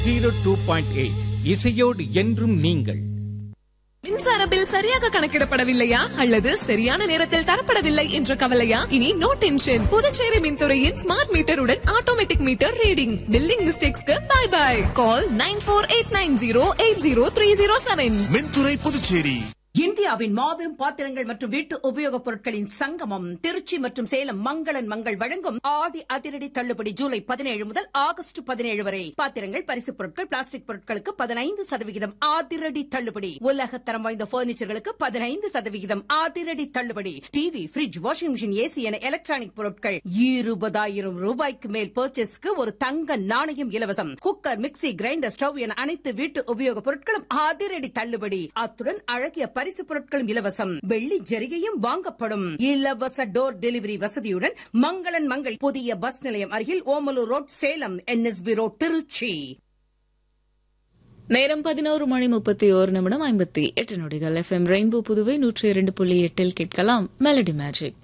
zero two point eight இசையோடு என்றும் நீங்கள் மின்சார பில் சரியாக கணக்கிடப்படவில்லையா அல்லது சரியான நேரத்தில் தரப்படவில்லை என்ற கவலையா இனி நோ டென்ஷன் புதுச்சேரி மின்துறையின் ஸ்மார்ட் மீட்டருடன் ஆட்டோமேட்டிக் மீட்டர் ரீடிங் பில்லிங் மிஸ்டேக்ஸ்க்கு bye bye call nine four eight nine zero eight zero three zero seven மின்துறை புதுச்சேரி இந்தியாவின் மாபெரும் பாத்திரங்கள் மற்றும் வீட்டு உபயோகப் பொருட்களின் சங்கமம் திருச்சி மற்றும் சேலம் மங்களன் மங்கள் வழங்கும் ஆடி அதிரடி தள்ளுபடி ஜூலை பதினேழு முதல் ஆகஸ்ட் பதினேழு வரை பாத்திரங்கள் பரிசுப் பொருட்கள் பிளாஸ்டிக் பொருட்களுக்கு பதினைந்து சதவிகிதம் அதிரடி தள்ளுபடி உலகத்தரம் வாய்ந்த பர்னிச்சர்களுக்கு பதினைந்து சதவிகிதம் அதிரடி தள்ளுபடி TV fridge washing machine AC என எலக்ட்ரானிக் பொருட்கள் இருபதாயிரம் ரூபாய்க்கு மேல் பர்ச்சேஸ்க்கு ஒரு தங்க நாணயம் இலவசம் குக்கர் மிக்ஸி கிரைண்டர் ஸ்டவ் என அனைத்து வீட்டு உபயோகப் பொருட்களும் அதிரடி தள்ளுபடி அத்துடன் அழகிய பரிசு பொருட்களும் இலவசம் வெள்ளி ஜரிகையும் வாங்கப்படும் இலவச டோர் டெலிவரி வசதியுடன் மங்களன் மங்கள் புதிய பஸ் நிலையம் அருகில் Omalur road Salem NSP road Trichy நேரம் பதினோரு மணி முப்பத்தி ஓரு நிமிடம் ஐம்பத்தி எட்டு நொடிகள் எஃப்எம் ரெயின்போ புதுவை நூற்றி இரண்டு புள்ளி எட்டில் கேட்கலாம் மெலடி மேஜிக்